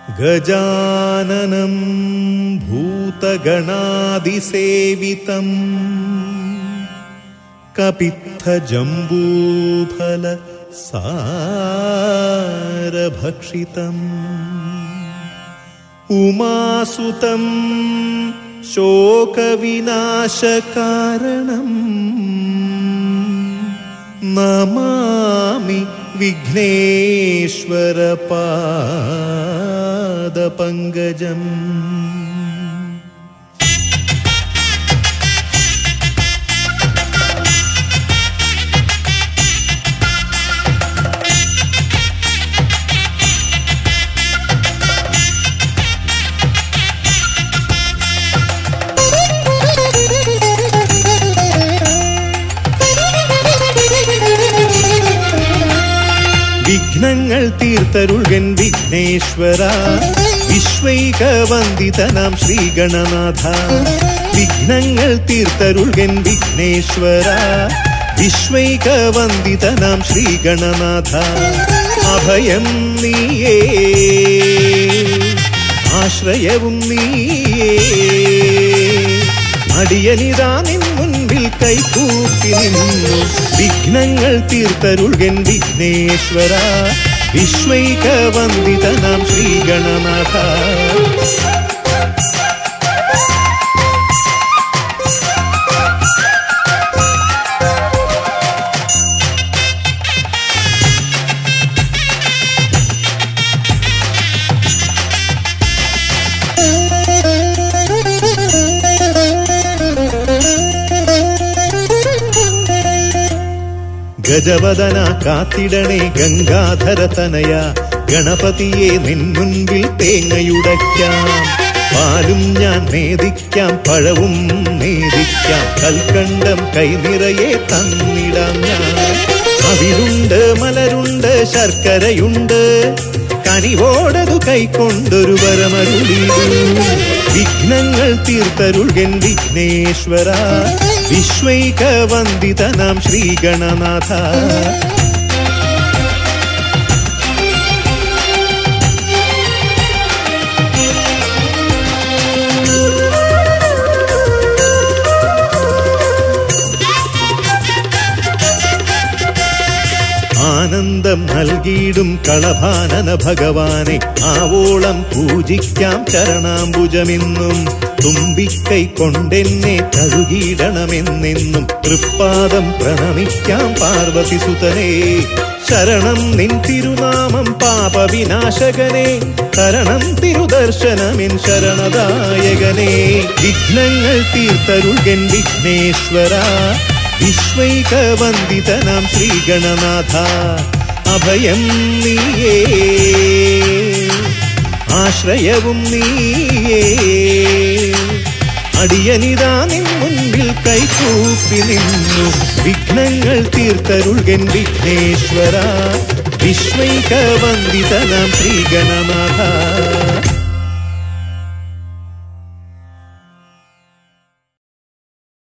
गजाननं भूतगणादिसेवितम् कपित्थजम्बूफल सारभक्षितम् उमासुतं शोकविनाशकारणम् नमामि विघ्नेश्वरपादपङ्कजम् വിഘ്നങ്ങൾ തീർത്തരുൾകൻ വിഘ്നേശ്വര വിശ്വൈക വന്ദിതനാം ശ്രീഗണനാഥ വിഘ്നങ്ങൾ തീർത്തരുൾകൻ വിഘ്നേശ്വര വിശ്വൈക വന്ദിതനാം ശ്രീഗണനാഥ അഭയം നീയേ ആശ്രയവും നീയേ അടിയനിതാ നിൻ മുൻപിൽ കൈകൂപ്പി നിന്നു വിഘ്നങ്ങൾ തീർത്തരുൾകൻ വിഘ്നേശ്വര വിശ്വൈക വന്ദിതനാം ശ്രീഗണനാഥ ഗജവദന കാത്തിടണേ ഗംഗാധര തനയ ഗണപതിയെ നിൻ മുൻപിൽ തേങ്ങയുടയ്ക്കാം പാലും ഞാൻ നേദിക്കാം പഴവും നേദിക്കാം കൽക്കണ്ടം കൈനിറയെ തന്നിടാം ഞാൻ അവിലുണ്ട് മലരുണ്ട് ശർക്കരയുണ്ട് കനിവോടതു കൈക്കൊണ്ടൊരു വരമരുളിടൂ വിഘ്നങ്ങൾ തീർത്തരുൾകൻ വിഘ്നേശ്വര വിശ്വൈക വന്ദിതനാം ശ്രീഗണനാഥ ആനന്ദം നൽകിയിടും കളഭാനന ഭഗവാനെ ആവോളം പൂജിക്കാം ചരണാംബുജമെന്നും തുമ്പിക്കൈ കൊണ്ടെന്നെ കഴുകിയിടണമെന്നെന്നും തൃപ്പാദം പ്രണമിക്കാം പാർവതി സുതനേ ശരണം നിൻ തിരുനാമം പാപവിനാശകനെ തരണം തിരുദർശനമിൻ ശരണദായകനെ വിഘ്നങ്ങൾ തീർത്തരുൾകൻ വിഘ്നേശ്വര വിശ്വൈക വന്ദിതനാം ശ്രീഗണനാഥ അഭയം നീയേ ആശ്രയവും നീയേ അടിയനിതാ നിൻ മുൻപിൽ കൈകൂപ്പി നിന്നു വിഘ്നങ്ങൾ തീർത്തരുൾകൻ വിഘ്നേശ്വര വിശ്വൈക വന്ദിതനാം ശ്രീഗണനാഥ